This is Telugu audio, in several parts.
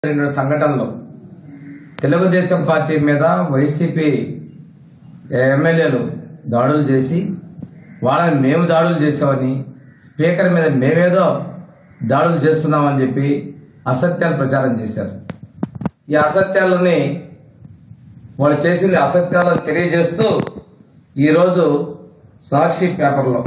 జరిగిన సంఘటనలో తెలుగుదేశం పార్టీ మీద వైసీపీ ఎమ్మెల్యేలు దాడులు చేసి వాళ్ళని మేము దాడులు చేసామని స్పీకర్ మీద మేమేదో దాడులు చేస్తున్నామని చెప్పి అసత్యాలు ప్రచారం చేశారు ఈ అసత్యాలని వాళ్ళు చేసింది అసత్యాలను తెలియజేస్తూ ఈరోజు సాక్షి పేపర్లో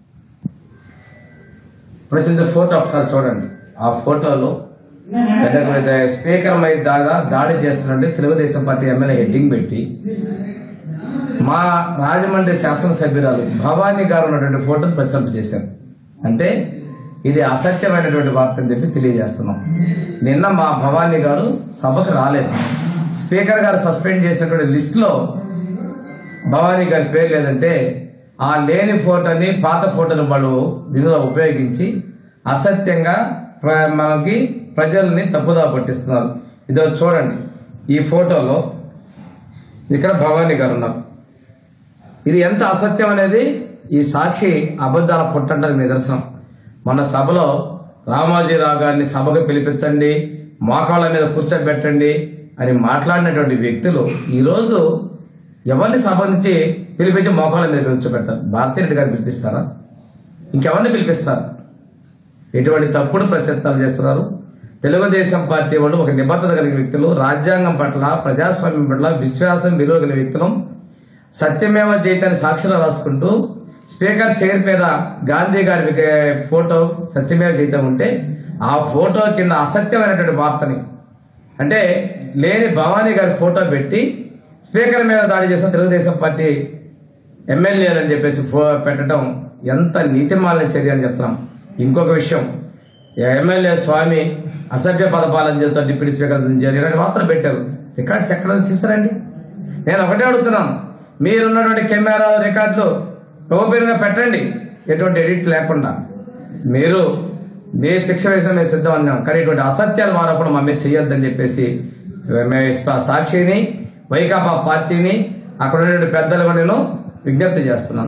వచ్చిన ఫోటో ఒకసారి చూడండి ఆ ఫోటోలో పెద్ద పెద్ద స్పీకర్ మీద దాగా దాడి చేస్తున్నట్టు తెలుగుదేశం పార్టీ ఎమ్మెల్యే హెడ్డింగ్ పెట్టి మా రాజమండ్రి శాసనసభ్యురాలు భవానీ గారు ఉన్నటువంటి ఫోటోను ప్రచురింప చేశారు అంటే ఇది అసత్యమైనటువంటి వార్త అని చెప్పి తెలియజేస్తున్నాం నిన్న మా భవానీ గారు సభకు రాలేదు స్పీకర్ గారు సస్పెండ్ చేసినటువంటి లిస్టులో భవానీ గారి పేరు లేదంటే ఆ లేని ఫోటోని పాత ఫోటోని వాళ్ళు దీనిలో ఉపయోగించి అసత్యంగా ప్ర- మనకి ప్రజల్ని తప్పుదా పట్టిస్తున్నారు ఇదో చూడండి ఈ ఫోటోలో ఇక్కడ భవానీ గారు ఉన్నారు ఇది ఎంత అసత్యం అనేది ఈ సాక్షి అబద్ధాల పుట్టడానికి నిదర్శనం మన సభలో రామాజీరావు గారిని సభకు పిలిపించండి మోకాళ్ళ మీద కూర్చోబెట్టండి అని మాట్లాడినటువంటి వ్యక్తులు ఈరోజు ఎవరిని సభ నుంచి పిలిపించి మోకాళ్ళ మీద కూర్చోబెట్టారు భారతీరెడ్డి గారిని పిలిపిస్తారా ఇంకెవరిని పిలిపిస్తారు ఎటువంటి తప్పుడు ప్రచారం చేస్తున్నారు తెలుగుదేశం పార్టీ వాళ్ళు ఒక నిబద్ధత కలిగిన వ్యక్తులు రాజ్యాంగం పట్ల ప్రజాస్వామ్యం పట్ల విశ్వాసం విలువ కలిగిన వ్యక్తులు సత్యమేవ జయితాన్ని సాక్షులు రాసుకుంటూ స్పీకర్ చైర్ మీద గాంధీ గారి విక- ఫోటో సత్యమేవ జయితం ఉంటే ఆ ఫోటో కింద అసత్యమైనటువంటి వార్తని అంటే లేని భవానీ గారి ఫోటో పెట్టి స్పీకర్ మీద దాడి చేసిన తెలుగుదేశం పార్టీ ఎమ్మెల్యేలు అని చెప్పేసి ఫో పెట్టడం ఎంత నీతిమాలిన చర్య అని చెప్తున్నాం ఇంకొక విషయం ఎమ్మెల్యే స్వామి అసభ్య పదపాలన చేస్తూ డిప్యూటీ స్పీకర్ జరిగిన వార్తలు పెట్టారు రికార్డ్స్ ఎక్కడ తీసుకురండి నేను ఒకటే అడుగుతున్నాను మీరున్నటువంటి కెమెరా రికార్డులు ఓపెన్గా పెట్టండి ఎటువంటి ఎడిట్స్ లేకుండా మీరు మీ శిక్ష వేసిన మేము సిద్ధం అన్నాం కానీ ఇటువంటి అసత్యాలు వారప్పుడు మా మీద చేయొద్దని చెప్పేసి మేము సాక్షిని వైకాపా పార్టీని అక్కడ ఉన్నటువంటి పెద్దలకు నేను విజ్ఞప్తి చేస్తున్నాను